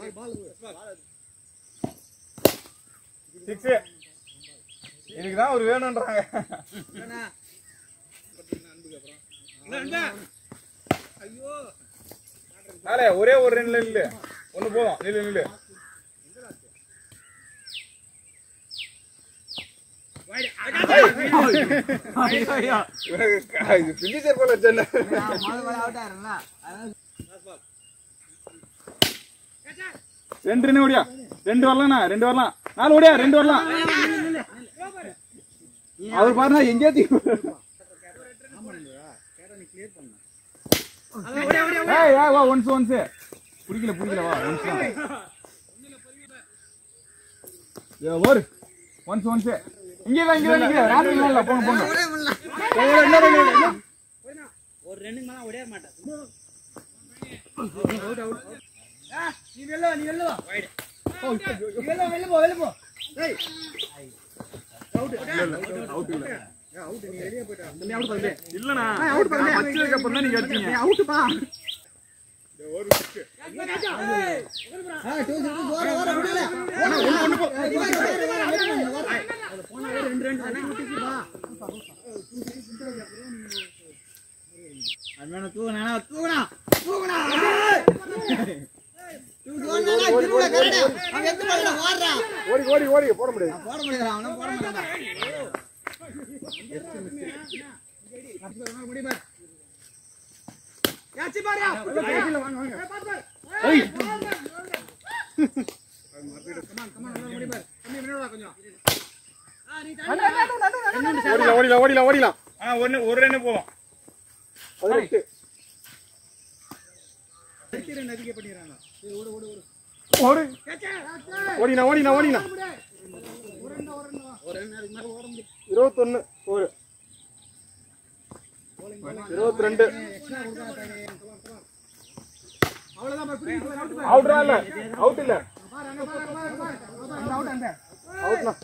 Six இதுக்கு தான் ஒரு வேணும்ன்றாங்க நாளே ஒரே ஒரு ரெண்டுல நில்லு ஒண்ணு போதும் நில்லு நில்லு இது பினிஷர் போல வச்சேன் ரெண்டு ரெண்டு ஓடியா ரெண்டு வரலாம்ண்ணா ரெண்டு வரலாம் நாலு ஓடியா ரெண்டு வரலாம் அவர் பாருண்ணா எங்கேயாத்தி ஏய் ஏய், வா ஒன்ஸ் ஒன்ஸ் பிடிக்கல பிடிக்கல வா ஒன்ஸ் தான் ஏ ஓர் ஒன்ஸ் ஒன்ஸ் இங்கே தான் இங்கே தான் இங்கே ராத்திரி இல்ல போங்க போங்க ஏய், இன்னொரு இன்னொரு, இன்னொரு. ஒரு ரெண்டுக்கு மேல ஓடிய மாட்டேன் இல்லண்ணா நான் வச்சதுக்கு அப்புறம் தான் நீங்க அடிச்சீங்க அது தூக்குனா தூக்குனா தூக்குனா ஓடி ஓடி ஓடி போட முடியாது போட முடியாது அவனும் போட மாட்டான் ஓடிலாம் ஓடிலாம் ஓடிலாம் ஓடிலாம் ஆ ஒண்ணு ஒரு ரெண்டு போவோம் பதினெட்டு ஓடு ஓடினா ஓடினா ஓடினா இருபத்தொன்னு ஒரு இருபத்தி ரெண்டு அவுட்ரா இல்ல அவுட் இல்ல அவுட்னா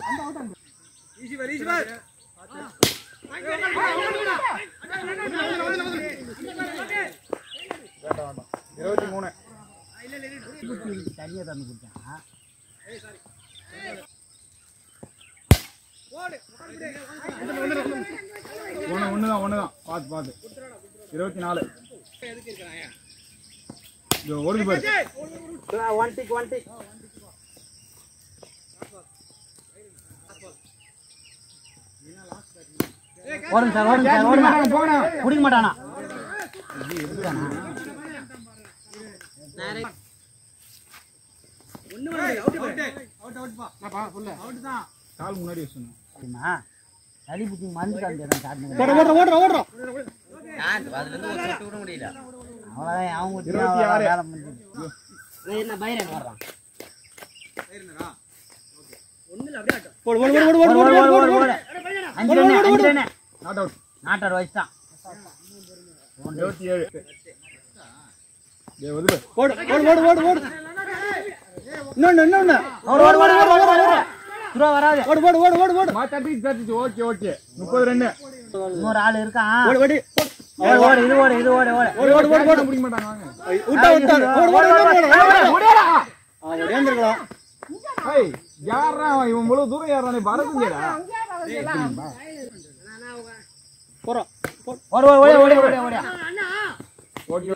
வேண்டாம் வேண்டாம் இருபத்தி மூணு தனியா தந்து கொடுத்தான் ஒண்ணு ஒண்ணுதான் ஒண்ணுதான் பார்த்து பார்த்து இருபத்தி நாலு இதோ ஓடுது பாரு ஒன் டிக் ஒன் டிக் ஓடுங்க சார் ஓடுங்க சார் ஓடுங்க போகணும் குடிக்க மாட்டானா கால் முன்னாடி வச்சுணும் தெரியுமா சளி பிடிச்சி மருந்து காமிக்கிறேன் சாப்பிட்டு ஓடுறோம் ஓடுறோம் ஓடுறோம் அவ்வளோதான் அவங்க இருபத்தி ஆறு. வேலை முடிஞ்சு என்ன பைரன் வர்றான் ஓடு ஓடு ஓடு ஓடு, ஓடு, ஓடு, ஓடு, ஓடு. அஞ்சு ரன்னு, அஞ்சு ரன்னு. நாட் அவுட் நாட்டார் வயசுதான் இருபத்தி ஏழு டேய் வதுல ஓடு ஓடு ஓடு ஓடு ஓடு இன்னொன்னு இன்னொன்னு ஓடு, ஓடு, ஓடு, ஓடு, ஓடு, ஓடு. துருவா வராது ஓடு ஓடு ஓடு ஓடு ஓடு மா தட்டி தட்டி ஓகே ஓகே முப்பது ரெண்டு இன்னொரு ஆள் இருக்கான் ஓடு ஓடு ஓடு, ஓடு, இது ஓடு இது ஓடு ஓடு ஓடு ஓடு ஓடு ஓடு பிடிக்க மாட்டாங்க வாங்க விட்டா, விட்டா. ஓடு, ஓடு, ஓடு, ஓடு, ஓடு. ஓடியாந்துருக்கலாம் ஏய் யாரா அவன் இவன் இவ்வளவு தூரம் யாரா நீ பறக்குங்கடா போறோம் ஓடு, ஓடு, ஓடு, ஓடு, ஓடு, ஓடு. ஓகே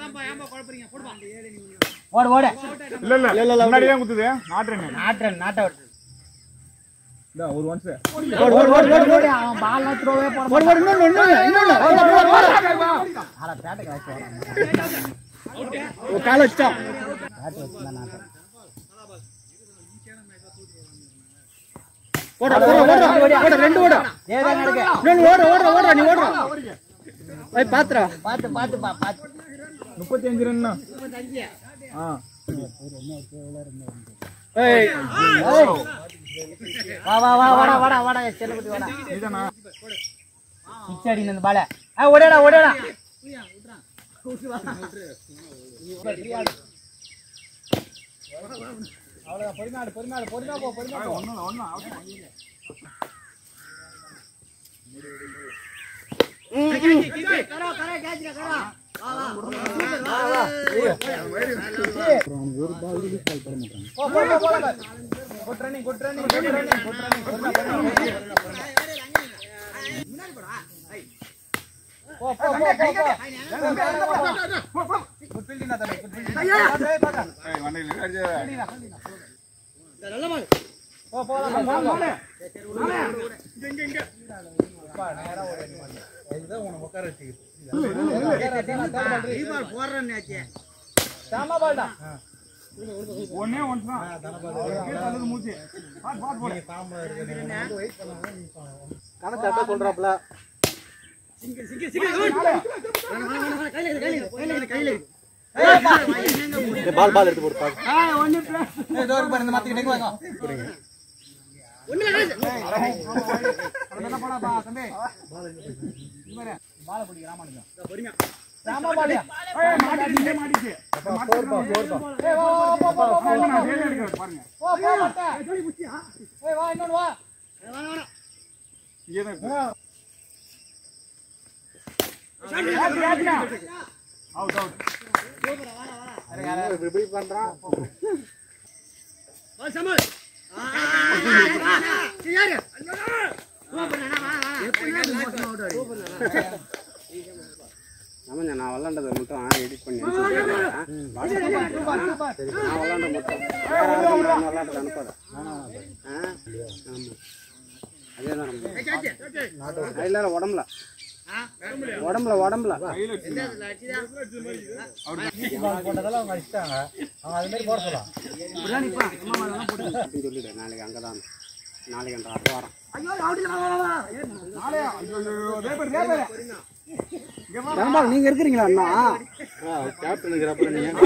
ஓடு, ஓடு. இல்ல இல்ல இல்ல இல்ல முன்னாடி தான் குத்துது நாட்டுறேன் நாட்டுறேன், நாட்டை விட்டு. இந்த ஒரு ஒன்ஸ் ஓடு, ஓடு, ஓடு, ஓடு, ஓடு. அவன் ball எல்லாம் throw வே போட மாட்டான். இன்னொன்னு இன்னொன்னு இன்னொன்னு ஆளை பேட்டை காய்ச்சி வரான். ஒரு கால வச்சிட்டான் பேட்டை வச்சுதான் நாட்டுறேன். ஓட ஓட ஓட ஓட ரெண்டு ஓட ஏதோ நடக்கு. இன்னொன்னு ஓட ஓட ஓட நீ ஓடுற ஏய் பாத்துறா பார்த்து, பார்த்து, பா, பார்த்து. முப்பத்தி அஞ்சு ரன் ஆ ஏய் வா, வா, வா, வாடா, வாடா, வாடா, என் செல்லக்குட்டி வாடா. நீதானா Six அடின்னு இந்த ball அ. ஆ, ஓடியாடா, ஓடியாடா. ஒண்ணும் ஒண்ணும் ஏய், வண்டியில அடிச்சு. ஒண்ணே ஒன்று தான். கீழே தள்ளுது மூச்சு. பாத்து, பாத்து போடு. கணக்கு சொல்றாப்ல பால் பால் எடுத்து போடு பால் ஏய், மாட்டிக்கிச்சு, மாட்டிக்கிச்சு. அண்ணா, நான் வேலை எடுக்கிறேன், பாருங்க. இங்கேதான் இருக்கு. ஆச்சு, ஆச்சுண்ணா. Out, out. இப்படி பண்றான் ஆமாங்க நான் விளாண்டதை மட்டும் எடிட் பண்ணி அனுப்பிச்சுடுறேன். நான் விளாண்ட மட்டும் வேற யாருக்கும் நான் விளாண்டதை அனுப்பாத ஆ ஆமாம் அதே தான் நம்ம இல்லை உடம்புல உடம்புல உடம்புல போட்டதெல்லாம் அவங்க அடிச்சிட்டாங்க அவங்க அது மாதிரி போட சொல்லலாம் அப்படின்னு சொல்லிடு நாளைக்கு அங்கே தான் நாளைக்கு அந்த அடுத்த வாரம் நாளையா? ஐயோ, ஐயோ, ஐயோ, ரேபர், ரேபர். தனபால் நீங்க இருக்கிறீங்களா அண்ணா கேப்டன் இருக்கிறப்ப நீ ஏன்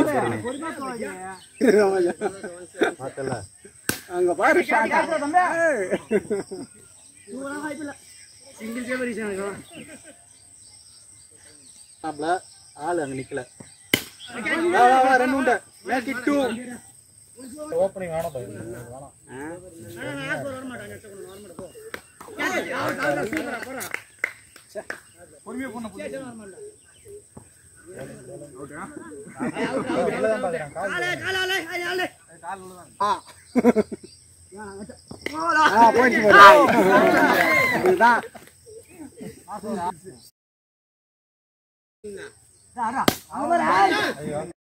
பார்த்தல அங்க பாரு ஆப்ல ஆள் அங்க நிக்கல வா, வா, வா, ரெண்டு உண்டை மேக் இட் டூ ஓப்பனிங் வேணும் பை, வேணாம் பொறுமையா போன புள்ளி. ஓகே. உள்ளதான் பாக்குறேன் கால் ஆ போயிடுச்சு பாரு இதுதான் ஐயோ